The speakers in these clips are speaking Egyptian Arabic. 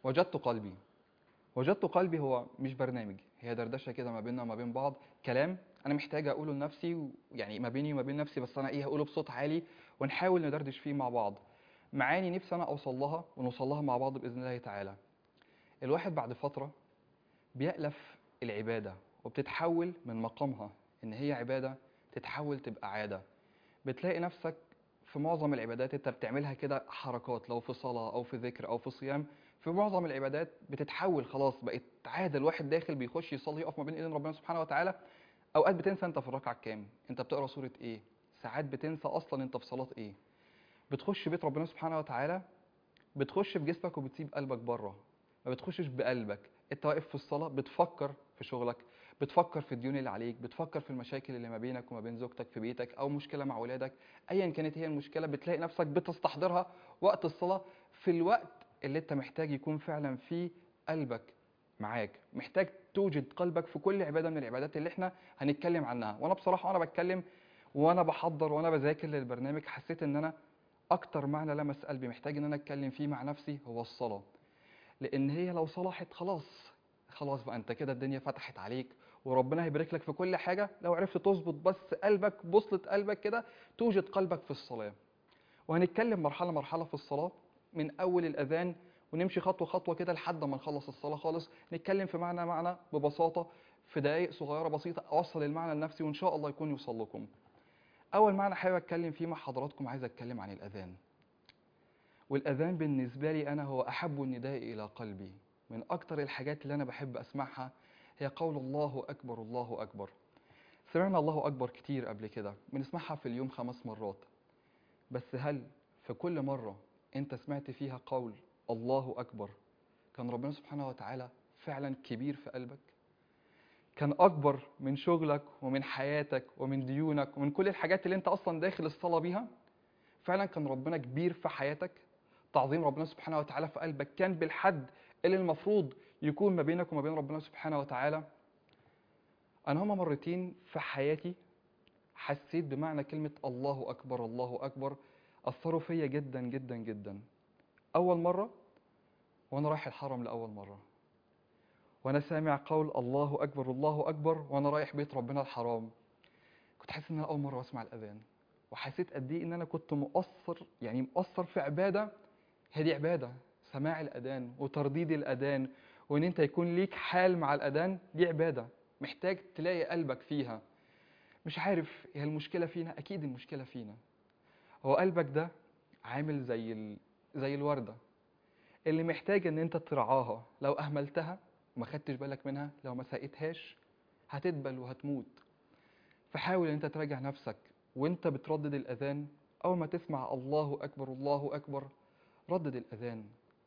وجدت قلبي وجدت قلبي هو مش برنامج هي دردشه كده ما بيننا وما بين بعض كلام انا محتاج اقوله لنفسي و- يعني ما بيني وما بين نفسي بس انا ايه هقوله بصوت عالي ونحاول ندردش فيه مع بعض معاني نفسي انا اوصل لها ونوصل لها مع بعض باذن الله تعالى الواحد بعد فتره بيألف العباده وبتتحول من مقامها ان هي عباده تتحول تبقى عاده بتلاقي نفسك في معظم العبادات انت بتعملها كده حركات لو في صلاه او في ذكر او في صيام في معظم العبادات بتتحول خلاص بقت عاده الواحد داخل بيخش يصلي يقف ما بين ايدين ربنا سبحانه وتعالى اوقات بتنسى انت في الركعه الكام انت بتقرا سوره ايه ساعات بتنسى اصلا انت في صلاه ايه بتخش بيت ربنا سبحانه وتعالى بتخش بجسمك وبتسيب قلبك بره ما بتخشش بقلبك انت واقف في الصلاه بتفكر في شغلك بتفكر في الديون اللي عليك بتفكر في المشاكل اللي ما بينك وما بين زوجتك في بيتك او مشكله مع اولادك ايا كانت هي المشكله بتلاقي نفسك بتستحضرها وقت الصلاه في الوقت اللي انت محتاج يكون فعلا فيه قلبك معاك محتاج توجد قلبك في كل عباده من العبادات اللي احنا هنتكلم عنها وانا بصراحه وانا بتكلم وانا بحضر وانا بذاكر للبرنامج حسيت ان انا اكتر معنى لمس قلبي محتاج ان انا اتكلم فيه مع نفسي هو الصلاه لان هي لو صلحت خلاص خلاص بقى انت كده الدنيا فتحت عليك وربنا هيبارك لك في كل حاجه لو عرفت تظبط بس قلبك بوصله قلبك كده توجد قلبك في الصلاه وهنتكلم مرحله مرحله في الصلاه من اول الاذان ونمشي خطوه خطوه كده لحد ما نخلص الصلاه خالص نتكلم في معنى معنى ببساطه في دقائق صغيره بسيطه اوصل المعنى لنفسي وان شاء الله يكون يوصل لكم اول معنى حابب اتكلم فيه مع حضراتكم عايز اتكلم عن الاذان والاذان بالنسبه لي انا هو احب النداء الى قلبي من اكتر الحاجات اللي انا بحب اسمعها هي قول الله اكبر الله اكبر سمعنا الله اكبر كتير قبل كده بنسمعها في اليوم خمس مرات بس هل في كل مره انت سمعت فيها قول الله اكبر كان ربنا سبحانه وتعالى فعلا كبير في قلبك كان اكبر من شغلك ومن حياتك ومن ديونك ومن كل الحاجات اللي انت اصلا داخل الصلاه بيها فعلا كان ربنا كبير في حياتك تعظيم ربنا سبحانه وتعالى في قلبك كان بالحد اللي المفروض يكون ما بينك وما بين ربنا سبحانه وتعالى انا هما مرتين في حياتي حسيت بمعنى كلمة الله أكبر الله أكبر أثروا فيا جدا جدا جدا أول مرة وأنا رايح الحرم لأول مرة وأنا سامع قول الله أكبر الله أكبر وأنا رايح بيت ربنا الحرام كنت حاسس إن أنا أول مرة أسمع الأذان وحسيت قد إيه إن أنا كنت مؤثر يعني مؤثر في عبادة هي دي عبادة سماع الأذان وترديد الأذان وإن أنت يكون ليك حال مع الأذان دي عبادة محتاج تلاقي قلبك فيها مش عارف هي المشكلة فينا أكيد المشكلة فينا هو قلبك ده عامل زي ال... زي الوردة اللي محتاج إن أنت ترعاها لو أهملتها وما خدتش بالك منها لو ما سقيتهاش هتدبل وهتموت فحاول إن أنت تراجع نفسك وأنت بتردد الأذان أول ما تسمع الله أكبر الله أكبر ردد الأذان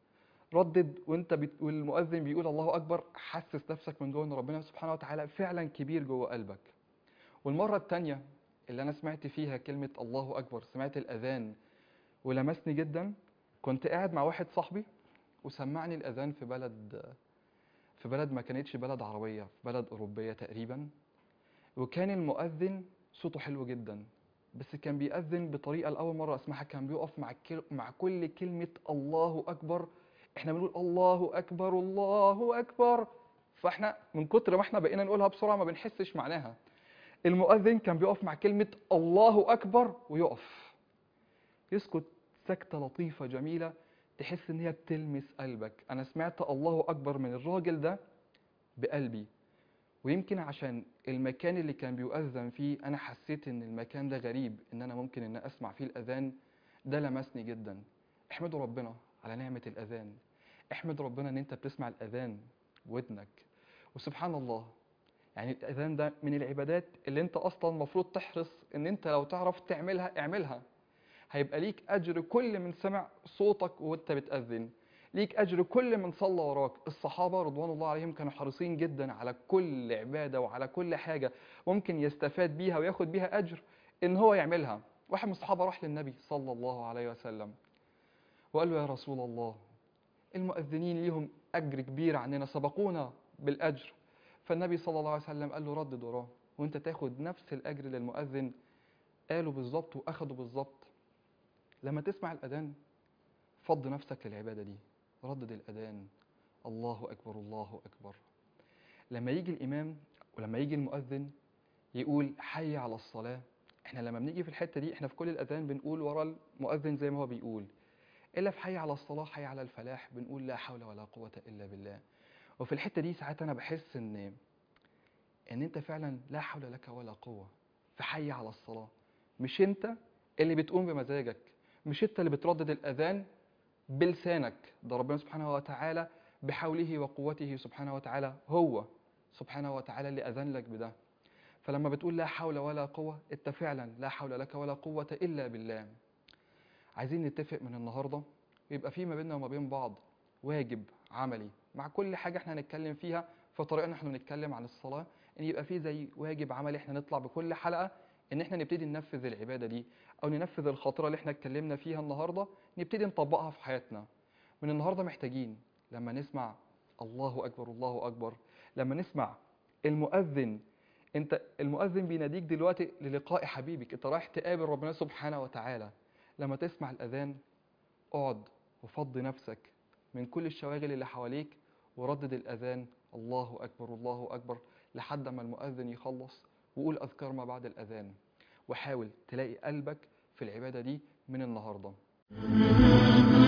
ردد وانت بت... والمؤذن بيقول الله اكبر حسس نفسك من جوه ان ربنا سبحانه وتعالى فعلا كبير جوه قلبك والمره الثانيه اللي انا سمعت فيها كلمه الله اكبر سمعت الاذان ولمسني جدا كنت قاعد مع واحد صاحبي وسمعني الاذان في بلد في بلد ما كانتش بلد عربيه في بلد اوروبيه تقريبا وكان المؤذن صوته حلو جدا بس كان بيأذن بطريقه لاول مره اسمعها كان بيقف مع كل... مع كل كلمه الله اكبر احنا بنقول الله اكبر الله اكبر فاحنا من كتر ما احنا بقينا نقولها بسرعه ما بنحسش معناها المؤذن كان بيقف مع كلمه الله اكبر ويقف يسكت سكته لطيفه جميله تحس ان هي بتلمس قلبك انا سمعت الله اكبر من الراجل ده بقلبي ويمكن عشان المكان اللي كان بيؤذن فيه انا حسيت ان المكان ده غريب ان انا ممكن ان اسمع فيه الاذان ده لمسني جدا احمدوا ربنا على نعمة الأذان احمد ربنا ان انت بتسمع الأذان ودنك وسبحان الله يعني الأذان ده من العبادات اللي انت أصلا المفروض تحرص ان انت لو تعرف تعملها اعملها هيبقى ليك أجر كل من سمع صوتك وانت بتأذن ليك أجر كل من صلى وراك الصحابة رضوان الله عليهم كانوا حريصين جدا على كل عبادة وعلى كل حاجة ممكن يستفاد بيها وياخد بيها أجر ان هو يعملها واحد من الصحابة راح للنبي صلى الله عليه وسلم وقال له يا رسول الله المؤذنين ليهم أجر كبير عننا سبقونا بالأجر فالنبي صلى الله عليه وسلم قال له ردد وراه وانت تاخد نفس الأجر للمؤذن قالوا بالظبط وأخدوا بالظبط لما تسمع الأذان فض نفسك للعبادة دي ردد الأذان الله اكبر الله اكبر لما يجي الامام ولما يجي المؤذن يقول حي على الصلاه احنا لما بنيجي في الحته دي احنا في كل الاذان بنقول ورا المؤذن زي ما هو بيقول الا في حي على الصلاه حي على الفلاح بنقول لا حول ولا قوه الا بالله وفي الحته دي ساعات انا بحس ان ان انت فعلا لا حول لك ولا قوه في حي على الصلاه مش انت اللي بتقوم بمزاجك مش انت اللي بتردد الاذان بلسانك ده ربنا سبحانه وتعالى بحوله وقوته سبحانه وتعالى هو سبحانه وتعالى اللي اذن لك بده فلما بتقول لا حول ولا قوه انت فعلا لا حول لك ولا قوه الا بالله عايزين نتفق من النهارده ويبقى في ما بيننا وما بين بعض واجب عملي مع كل حاجه احنا هنتكلم فيها في طريقنا احنا بنتكلم عن الصلاه ان يبقى في زي واجب عملي احنا نطلع بكل حلقه ان احنا نبتدي ننفذ العباده دي او ننفذ الخطره اللي احنا اتكلمنا فيها النهارده نبتدي نطبقها في حياتنا من النهارده محتاجين لما نسمع الله اكبر الله اكبر لما نسمع المؤذن انت المؤذن بيناديك دلوقتي للقاء حبيبك انت رايح تقابل ربنا سبحانه وتعالى لما تسمع الاذان اقعد وفضي نفسك من كل الشواغل اللي حواليك وردد الاذان الله اكبر الله اكبر لحد ما المؤذن يخلص وقول اذكار ما بعد الاذان وحاول تلاقي قلبك في العباده دي من النهارده